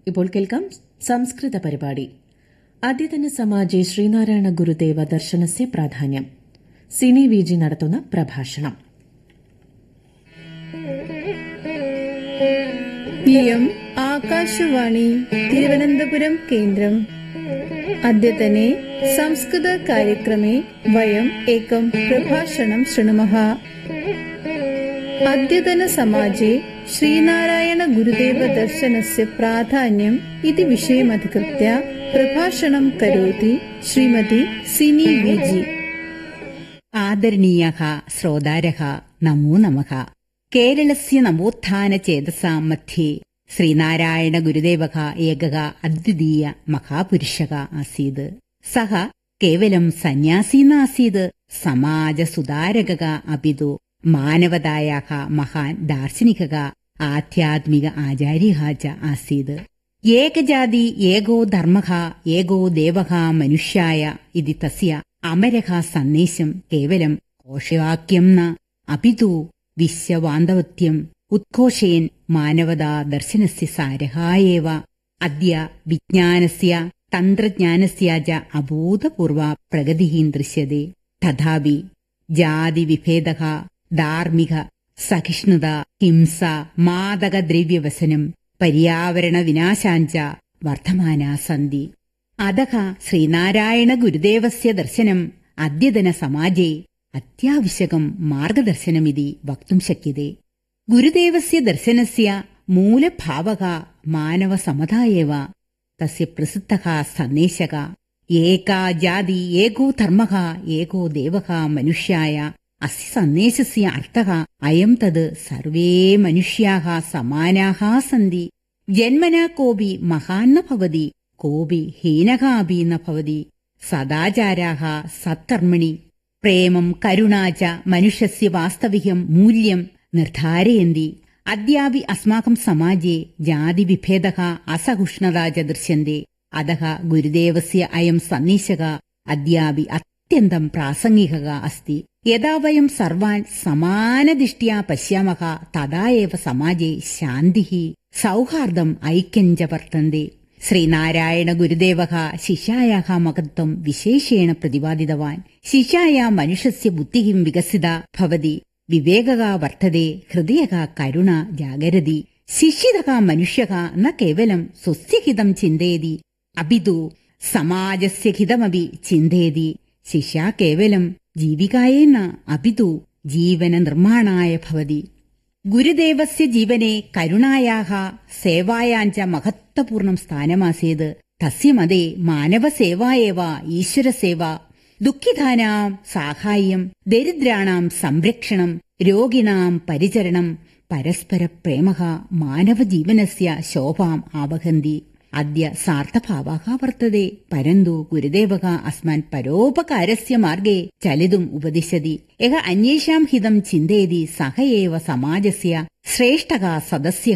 ഇപ്പോൾ കേൾക്കാം സംസ്കൃത പരിപാടി അദ്യതന സമാജെ ശ്രീനാരായണ ഗുരുദേവ ദർശനസ്യ പ്രാധാന്യം സിനി വി ജി നടത്തുന്ന പ്രഭാഷണം इयम् आकाशवाणी तिरुवनन्तपुरम् केन्द्रम् अद्यतने संस्कृतकार्यक्रमे वयम् एकम् प्रभाषणं शृणुमः अद्यतनसमाजे श्रीनारायणगुरुदेवदर्शनस्य प्राधान्यम् इति विषयमधिकृत्य प्रभाषणं करोति श्रीमती सिनी विजि ആദരണീയः ശ്രോതാരः നമോ നമः കേരളस्य നവോത്ഥാനചേതസാ മധ്യേ ശ്രീനാരായണ ഗുരുദേവः एकः അദ്വിതീയ മഹാപുരുഷः ആസീത് സः കേവലം സന്യാസി നാസീത് സമാജസുധാരകः അപിതു മാനവതായാः മഹാൻ ദാർശനികः ആധ്യാത്മിക ആചാര്യः च ആസീത് ഏകജാതി ഏകോ ധർമ്മः ഏകോ ദേവः മനുഷ്യായ ഇതി തസ്യ അമരः സന്ദേശം കേവലം ഘോഷവാക്യം ന അപിതു വിശ്വവാന്തവത്യം ഉത്ഘോഷയൻ മാനവതാ ദർശനസ്യ സാരः एव അദ്യ വിജ്ഞാനസ്യ തന്ത്രജ്ഞാനസ്യ ച അഭൂതപൂർവ പ്രഗതിः ദൃശ്യത്തെ തഥാപി ജാതിവിഭേദः ധാർമ്മിക സഹിഷ്ണുത ഹിംസ മാദകദ്രവ്യവസനം പര്യാവരണവിനാശാഞ്ച വർദ്ധമാനാ സന്തി അതः ശ്രീനാരായണ ഗുരുദേവസ്യ ദർശനം അദ്യതന സമാജേ അത്യാവശ്യകം മാർഗദർശനമിതി വക്തും ശക്യത്തെ ഗുരുദേവസ്യ ദർശനസ്യ മൂലഭാവः മാനവസമതാ एव തസ്യ പ്രസിദ്ധः സന്ദേശः ഏകാ ജാതി ഏകോ ധർമ്മः ഏകോ ദേവः മനുഷ്യായ അസ്യ സന്ദേശസ്യ അർത്ഥः അയം തത് സർവേ മനുഷ്യാः സമാനാः സന്തി ജന്മനാ കോപി മഹാൻ ന ഭവതി കോപി ഹീനഃ അപി ന ഭവതി സദാചാരാः സത്കർമ്മണി പ്രേമം കരുണാ ച മനുഷ്യസ്യ വാസ്തവികം മൂല്യം നിർധാരയന്തി അദ്യാപി അസ്മാകം സമാജേ ജാതിവിഭേദः അസഹിഷ്ണുതാ ച ദൃശ്യന്തെ അതः ഗുരുദേവസ്യ അയം സന്ദേശः അദ്യാപി അത്യന്തം പ്രാസംഗികः अस्ति യഥാ വയം സർവാൻ സമാനദൃഷ്ട്യാ പശ്യാമः തഥാ एव സമാജേ ശാന്തിः സൗഹാർദ്ദം ഐക്യം ച വർത്തന്തെ ശ്രീനാരായണ ഗുരുദേവः ശിഷ്യായാः മഹത്വം വിശേഷേണ പ്രതിപാദിതവാൻ ശിഷ്യായ മനുഷ്യസ്യ ബുദ്ധിः വികസിത ഭവതി വിവേകः വർത്തതെ ഹൃദയः കരുണ ജാഗരതി ശിക്ഷിതः മനുഷ്യः ന കേവലം സ്വസ്യ ഹിതം ചിന്തയതി അപിതു സമാജസ്യ ഹിതമപി ചിന്തയതി ശിഷ്യ കേവലം ജീവികായേ ന അപിതു ജീവന നിർമ്മാണായ ഭവതി ഗുരുദേവസ്യ ജീവനെ കരുണായാः സേവായാഞ്ച മഹത്വപൂർണം സ്ഥാനമാസേത് തസ്യ മതേ മാനവസേവാ ഏവ ഈശ്വരസേവ ദുഃഖിതാനാം സാഹായ്യം ദരിദ്രാണാം സംരക്ഷണം രോഗിണാം പരിചരണം പരസ്പര പ്രേമഃ മാനവജീവനസ്യ ശോഭാം ആവഹന്തി അദ്യ സാർത്ഥഭാവः വർത്തते പരന്തു ഗുരുദേവः അസ്മാൻ പരോപകാരസ്യ മാർഗേ ചലിതും ഉപദിശതി യः അന്യേഷാം ഹിതം ചിന്തയതി സഹ ഏവ സമാജസ്യ ശ്രേഷ്ഠः സദസ്യ